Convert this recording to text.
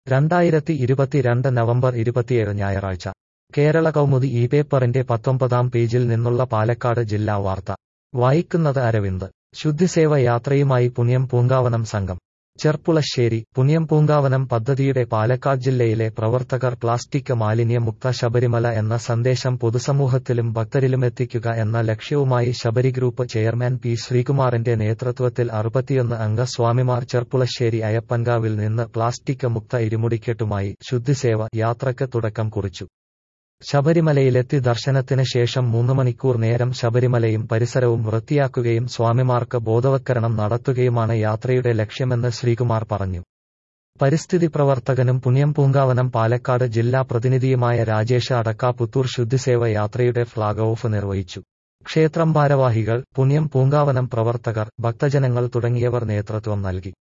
രണ്ടായിരത്തി ഇരുപത്തിരണ്ട് നവംബർ ഇരുപത്തിയേഴ് ഞായറാഴ്ച കേരള കൗമുദി ഈ പേപ്പറിന്റെ പത്തൊമ്പതാം പേജിൽ നിന്നുള്ള പാലക്കാട് ജില്ലാ വാർത്ത വായിക്കുന്നത് അരവിന്ദ് ശുദ്ധിസേവ യാത്രയുമായി പുണ്യം പൂങ്കാവനം സംഘം ചെർപ്പുളശ്ശേരി പുണ്യം പൂങ്കാവനം പദ്ധതിയുടെ പാലക്കാട് ജില്ലയിലെ പ്രവർത്തകർ പ്ലാസ്റ്റിക് മാലിന്യമുക്ത ശബരിമല എന്ന സന്ദേശം പൊതുസമൂഹത്തിലും ഭക്തരിലുമെത്തിക്കുക എന്ന ലക്ഷ്യവുമായി ശബരി ഗ്രൂപ്പ് ചെയർമാൻ പി ശ്രീകുമാറിന്റെ നേതൃത്വത്തിൽ അറുപത്തിയൊന്ന് അംഗ സ്വാമിമാർ ചെർപ്പുളശ്ശേരി അയ്യപ്പൻകാവിൽ നിന്ന് പ്ലാസ്റ്റിക് മുക്ത ഇരുമുടിക്കെട്ടുമായി ശുദ്ധിസേവ യാത്രയ്ക്ക് തുടക്കം കുറിച്ചു ശബരിമലയിലെത്തി ദർശനത്തിന് ശേഷം മൂന്ന് മണിക്കൂർ നേരം ശബരിമലയും പരിസരവും വൃത്തിയാക്കുകയും സ്വാമിമാർക്ക് ബോധവത്കരണം നടത്തുകയുമാണ് യാത്രയുടെ ലക്ഷ്യമെന്ന് ശ്രീകുമാർ പറഞ്ഞു പരിസ്ഥിതി പ്രവർത്തകനും പുണ്യം പൂങ്കാവനം പാലക്കാട് ജില്ലാ പ്രതിനിധിയുമായ രാജേഷ് അടക്കാപുത്തൂർ ശുദ്ധിസേവ യാത്രയുടെ ഫ്ളാഗ് ഓഫ് നിർവഹിച്ചു ക്ഷേത്രം ഭാരവാഹികൾ പുണ്യം പൂങ്കാവനം പ്രവർത്തകർ ഭക്തജനങ്ങൾ തുടങ്ങിയവർ നേതൃത്വം നൽകി